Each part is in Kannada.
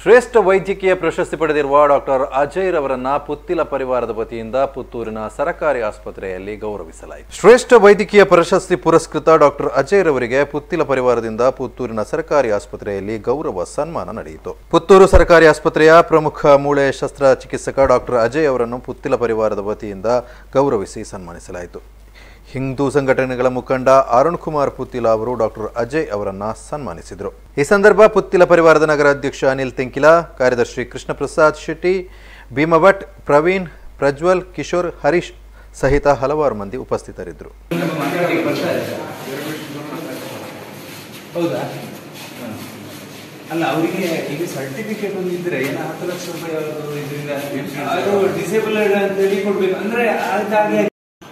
ಶ್ರೇಷ್ಠ ವೈದ್ಯಕೀಯ ಪ್ರಶಸ್ತಿ ಪಡೆದಿರುವ ಡಾಕ್ಟರ್ ಅಜಯ್ ರವರನ್ನ ಪುತ್ತಿಲ ಪರಿವಾರದ ವತಿಯಿಂದ ಪುತ್ತೂರಿನ ಸರಕಾರಿ ಆಸ್ಪತ್ರೆಯಲ್ಲಿ ಗೌರವಿಸಲಾಯಿತು ಶ್ರೇಷ್ಠ ವೈದ್ಯಕೀಯ ಪ್ರಶಸ್ತಿ ಪುರಸ್ಕೃತ ಡಾಕ್ಟರ್ ಅಜಯ್ ರವರಿಗೆ ಪುತ್ತಿಲ ಪರಿವಾರದಿಂದ ಪುತ್ತೂರಿನ ಸರ್ಕಾರಿ ಆಸ್ಪತ್ರೆಯಲ್ಲಿ ಗೌರವ ಸನ್ಮಾನ ನಡೆಯಿತು ಪುತ್ತೂರು ಸರ್ಕಾರಿ ಆಸ್ಪತ್ರೆಯ ಪ್ರಮುಖ ಮೂಳೆ ಶಸ್ತ್ರಚಿಕಿತ್ಸಕ ಡಾಕ್ಟರ್ ಅಜಯ್ ಅವರನ್ನು ಪುತ್ತಿಲ ಪರಿವಾರದ ವತಿಯಿಂದ ಗೌರವಿಸಿ ಸನ್ಮಾನಿಸಲಾಯಿತು ಹಿಂದೂ ಸಂಘಟನೆಗಳ ಮುಖಂಡ ಅರುಣ್ ಕುಮಾರ್ ಪುತ್ತಿಲ ಅವರು ಡಾಕ್ಟರ್ ಅಜಯ್ ಅವರನ್ನ ಸನ್ಮಾನಿಸಿದರು ಈ ಸಂದರ್ಭ ಪುತ್ತಿಲ ಪರಿವಾರದ ನಗರ ಅಧ್ಯಕ್ಷ ಅನಿಲ್ ತೆಂಕಿಲ ಕಾರ್ಯದರ್ಶಿ ಕೃಷ್ಣ ಪ್ರಸಾದ್ ಶೆಟ್ಟಿ ಭೀಮಭಟ್ ಪ್ರವೀಣ್ ಪ್ರಜ್ವಲ್ ಕಿಶೋರ್ ಹರೀಶ್ ಸಹಿತ ಹಲವಾರು ಮಂದಿ ಉಪಸ್ಥಿತರಿದ್ದರು ಹೌದಾ ಅಲ್ಲ ಅವರಿಗೆ ಈಗ ಸರ್ಟಿಫಿಕೇಟ್ ಒಂದು ಇದ್ರೆ ಏನೋ ಹತ್ತು ಲಕ್ಷ ರೂಪಾಯಿ ಅವ್ರದ್ದು ಇದರಿಂದ ಅದು ಡಿಸೇಬಲ್ ಅಂತ ಹೇಳಿ ಕೊಡ್ಬೇಕು ಅಂದ್ರೆ ಅದಕ್ಕಾಗಿ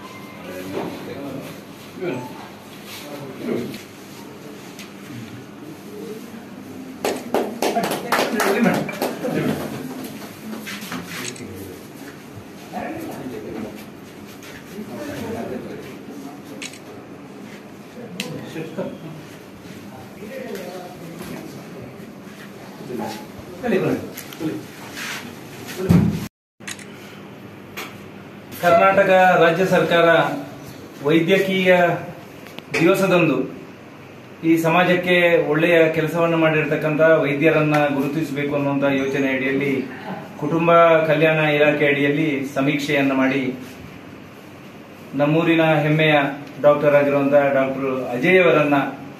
ಕರ್ನಾಟಕ ರಾಜ್ಯ ಸರ್ಕಾರ ವೈದ್ಯಕೀಯ ದಿವಸದಂದು ಈ ಸಮಾಜಕ್ಕೆ ಒಳ್ಳೆಯ ಕೆಲಸವನ್ನು ಮಾಡಿರ್ತಕ್ಕಂಥ ವೈದ್ಯರನ್ನ ಗುರುತಿಸಬೇಕು ಅನ್ನುವಂಥ ಯೋಚನೆ ಅಡಿಯಲ್ಲಿ ಕುಟುಂಬ ಕಲ್ಯಾಣ ಇಲಾಖೆ ಅಡಿಯಲ್ಲಿ ಸಮೀಕ್ಷೆಯನ್ನು ಮಾಡಿ ನಮ್ಮೂರಿನ ಹೆಮ್ಮೆಯ ಡಾಕ್ಟರ್ ಆಗಿರುವಂತಹ ಡಾಕ್ಟರ್ ಅಜಯ್ ಅವರನ್ನ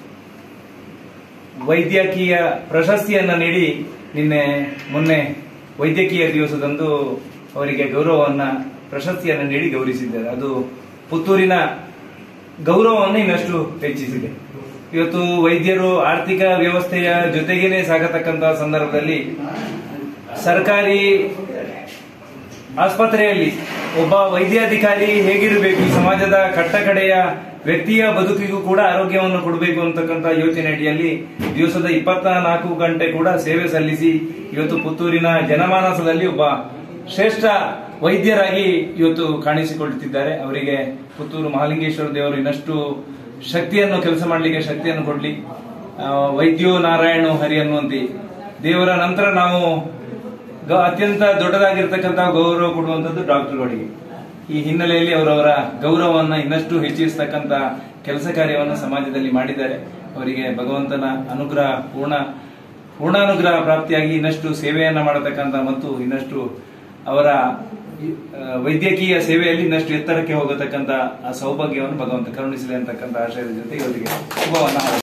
ವೈದ್ಯಕೀಯ ಪ್ರಶಸ್ತಿಯನ್ನ ನೀಡಿ ನಿನ್ನೆ ಮೊನ್ನೆ ವೈದ್ಯಕೀಯ ದಿವಸದಂದು ಅವರಿಗೆ ಗೌರವವನ್ನ ಪ್ರಶಸ್ತಿಯನ್ನು ನೀಡಿ ಗೌರವಿಸಿದ್ದಾರೆ ಅದು ಪುತ್ತೂರಿನ ಗೌರವವನ್ನು ಇನ್ನಷ್ಟು ಹೆಚ್ಚಿಸಿದೆ ಇವತ್ತು ವೈದ್ಯರು ಆರ್ಥಿಕ ವ್ಯವಸ್ಥೆಯ ಜೊತೆಗೇನೆ ಸಾಗತಕ್ಕಂತಹ ಸಂದರ್ಭದಲ್ಲಿ ಸರ್ಕಾರಿ ಆಸ್ಪತ್ರೆಯಲ್ಲಿ ಒಬ್ಬ ವೈದ್ಯಾಧಿಕಾರಿ ಹೇಗಿರಬೇಕು ಈ ಸಮಾಜದ ಕಟ್ಟಕಡೆಯ ವ್ಯಕ್ತಿಯ ಬದುಕಿಗೂ ಕೂಡ ಆರೋಗ್ಯವನ್ನು ಕೊಡಬೇಕು ಅಂತಕ್ಕಂಥ ಯೋಚನೆ ಅಡಿಯಲ್ಲಿ ದಿವಸದ ಇಪ್ಪತ್ತ ನಾಲ್ಕು ಗಂಟೆ ಕೂಡ ಸೇವೆ ಸಲ್ಲಿಸಿ ಇವತ್ತು ಪುತ್ತೂರಿನ ಜನಮಾನಸದಲ್ಲಿ ಒಬ್ಬ ಶ್ರೇಷ್ಠ ವೈದ್ಯರಾಗಿ ಇವತ್ತು ಕಾಣಿಸಿಕೊಳ್ಳುತ್ತಿದ್ದಾರೆ ಅವರಿಗೆ ಪುತ್ತೂರು ಮಹಾಲಿಂಗೇಶ್ವರ ದೇವರು ಇನ್ನಷ್ಟು ಶಕ್ತಿಯನ್ನು ಕೆಲಸ ಮಾಡಲಿಕ್ಕೆ ಶಕ್ತಿಯನ್ನು ಕೊಡ್ಲಿ ಆ, ವೈದ್ಯೋ ನಾರಾಯಣ ಹರಿ ಅನ್ನುವಂತೆ ದೇವರ ನಂತರ ನಾವು ಗ- ಅತ್ಯಂತ ದೊಡ್ಡದಾಗಿರ್ತಕ್ಕಂಥ ಗೌರವ ಕೊಡುವಂತದ್ದು ಡಾಕ್ಟರ್ಗಳಿಗೆ ಈ ಹಿನ್ನೆಲೆಯಲ್ಲಿ ಅವರವರ ಗೌರವವನ್ನ ಇನ್ನಷ್ಟು ಹೆಚ್ಚಿಸತಕ್ಕಂತ ಕೆಲಸ ಕಾರ್ಯವನ್ನು ಸಮಾಜದಲ್ಲಿ ಮಾಡಿದ್ದಾರೆ ಅವರಿಗೆ ಭಗವಂತನ ಅನುಗ್ರಹ ಪೂರ್ಣ ಪೂರ್ಣಾನುಗ್ರಹ ಪ್ರಾಪ್ತಿಯಾಗಿ ಇನ್ನಷ್ಟು ಸೇವೆಯನ್ನ ಮಾಡತಕ್ಕಂತ ಮತ್ತು ಇನ್ನಷ್ಟು ಅವರ ಆ, ವೈದ್ಯಕೀಯ ಸೇವೆಯಲ್ಲಿ ಇನ್ನಷ್ಟು ಎತ್ತರಕ್ಕೆ ಹೋಗತಕ್ಕಂತ ಆ ಸೌಭಾಗ್ಯವನ್ನು ಭಗವಂತ ಕರುಣಿಸಲಿ ಅಂತಕ್ಕಂಥ ಆಶಯದ ಜೊತೆ ಇವರಿಗೆ ಶುಭವನ್ನ